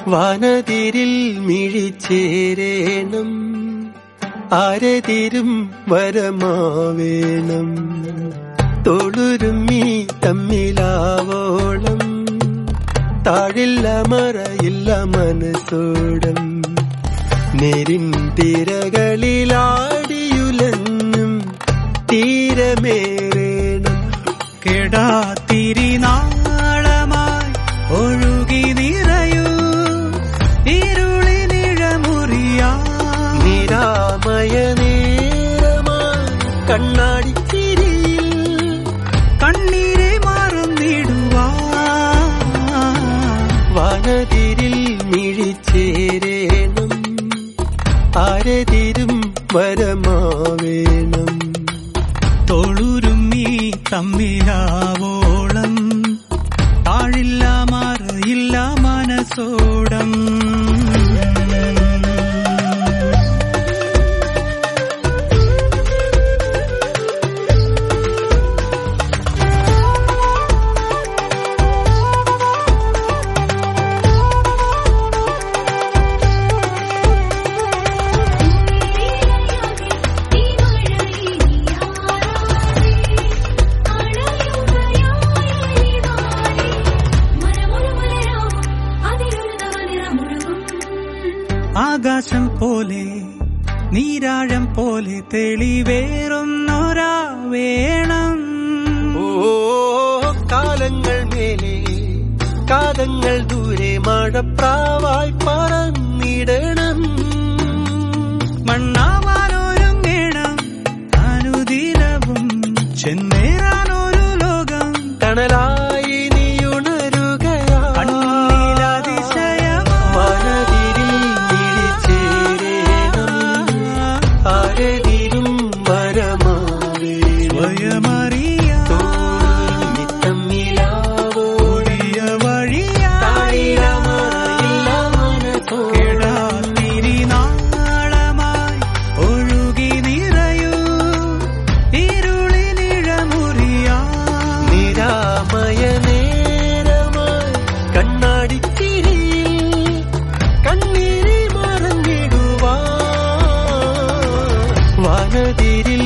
വാനതിരിൽ മിഴിച്ചേരേണം ആരതിരും വരമാവേണം തൊളുരുമ്മി തമ്മിലാവോളം താഴില്ല മറയില്ല മനസ്സോടം നേരിൻ തിരകളിലാടിയുലഞ്ഞും തീരമേറേണം കെടാത്തിരി നാളമായി ഒഴുകി നിറയൂ ഇരുളിനിഴമുറിയാ നിരാമയ നേരമായി കണ്ണാടിച്ചിരിയിൽ കണ്ണീരെ മറന്നിടുവാ വാനതിരിൽ മിഴിച്ചേരേണം ആരതിരും വരമാവേണം തൊളുരുമ്മി തമ്മിലാവോളം താഴില്ല മറയില്ല മനസ്സോടം ആകാശം പോലെ നീരാഴം പോലെ തെളിവേറുന്നൊരാ വേണം ഓ കാലങ്ങൾ മേലെ കാലങ്ങൾ ദൂരെ മഴപ്രാവായി പറന്നിടണം മണ്ണാവാനൊരുങ്ങണം അനുദിനവും ചെന്നേറാനൊരു ലോകം തണലായി നീയുണരുകയാ കണ്ണിലതിശയമാ മനതിരിൽ മിഴിച്ചേരേണം ആരതിരും വരമാവേണം സ്വയമറിയാ തമ്മിലാവോ ഒഴിയ വഴിയാ താഴിലമറയില്ല മനസ്സോ കെടാത്തിരി നാളമായി ഒഴുകി നിറയൂ ഇരുളിനിഴമുറിയാ നിരാമയ നേരമായി കണ്ണാടിച്ചിരിയിൽ കണ്ണീരി മറന്നിടുവാ വാനതിരിൽ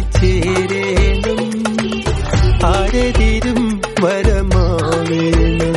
മിഴിച്ചേരേണം ആരതിരും വരമാവേണം